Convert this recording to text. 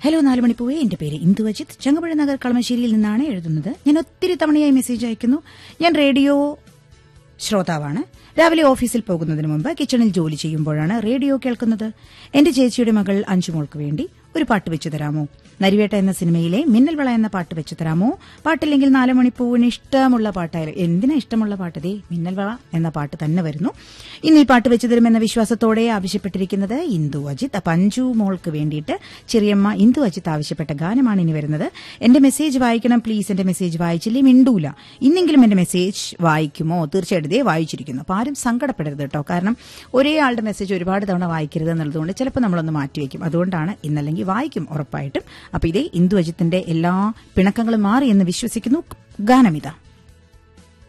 hello നാലുമണിപ്പൂവേ എന്റെ പേര് ഇന്ദു അജിത് ചങ്ങമ്പുഴ നഗർ കളമശ്ശേരിയിൽ നിന്നാണ് എഴുതുന്നത് ഞാൻ ഒത്തിരി തവണയായി മെസ്സേജ് അയക്കുന്നു ഞാൻ റേഡിയോ ശ്രോതാവാണ് രാവിലെ ഓഫീസിൽ പോകുന്നതിന് മുമ്പ് കിച്ചണിൽ ജോലി ചെയ്യുമ്പോഴാണ് റേഡിയോ കേൾക്കുന്നത് എന്റെ ചേച്ചിയുടെ മകൾ അഞ്ചുമോൾക്ക് വേണ്ടി ഒരു പാട്ട് വെച്ചു തരാമോ നരിവേട്ട എന്ന സിനിമയിലെ മിന്നൽ വള എന്ന പാട്ട് വെച്ചു തരാമോ പാട്ടില്ലെങ്കിൽ നാല് മണിപ്പൂവിന് ഇഷ്ടമുള്ള പാട്ടായാലും എന്തിനാ ഇഷ്ടമുള്ള പാട്ട് ദേ മിന്നൽ വള എന്ന പാട്ട് തന്നെ വരുന്നു ഇന്ന് ഈ പാട്ട് വെച്ചു തരുമെന്ന വിശ്വാസത്തോടെ ആവശ്യപ്പെട്ടിരിക്കുന്നത് ഇന്ദു അജിത് അപ്പൊ അഞ്ചു മോൾക്ക് വേണ്ടിയിട്ട് ചെറിയമ്മ ഇന്ദു അജിത്ത് ആവശ്യപ്പെട്ട ഗാനമാണ് ഇനി വരുന്നത് എന്റെ മെസ്സേജ് വായിക്കണം പ്ലീസ് എന്റെ മെസ്സേജ് വായിച്ചില്ലേ മിണ്ടൂല ഇന്നെങ്കിലും എന്റെ മെസ്സേജ് വായിക്കുമോ തീർച്ചയായിട്ടും ദേ വായിച്ചിരിക്കുന്നു അപ്പൊ ആരും സങ്കടപ്പെടരുത് കേട്ടോ കാരണം ഒരേ ആളുടെ മെസ്സേജ് ഒരുപാട് തവണ വായിക്കരുത് എന്നുള്ളതുകൊണ്ട് ചിലപ്പോൾ നമ്മളൊന്ന് മാറ്റിവെക്കും അതുകൊണ്ടാണ് ഇന്നല്ലെങ്കിൽ വായിക്കും ഉറപ്പായിട്ടും അപ്പൊ ഇതേ ഇന്ദു അജിത്തിന്റെ എല്ലാ പിണക്കങ്ങളും മാറി എന്ന് വിശ്വസിക്കുന്നു ഗാനമിത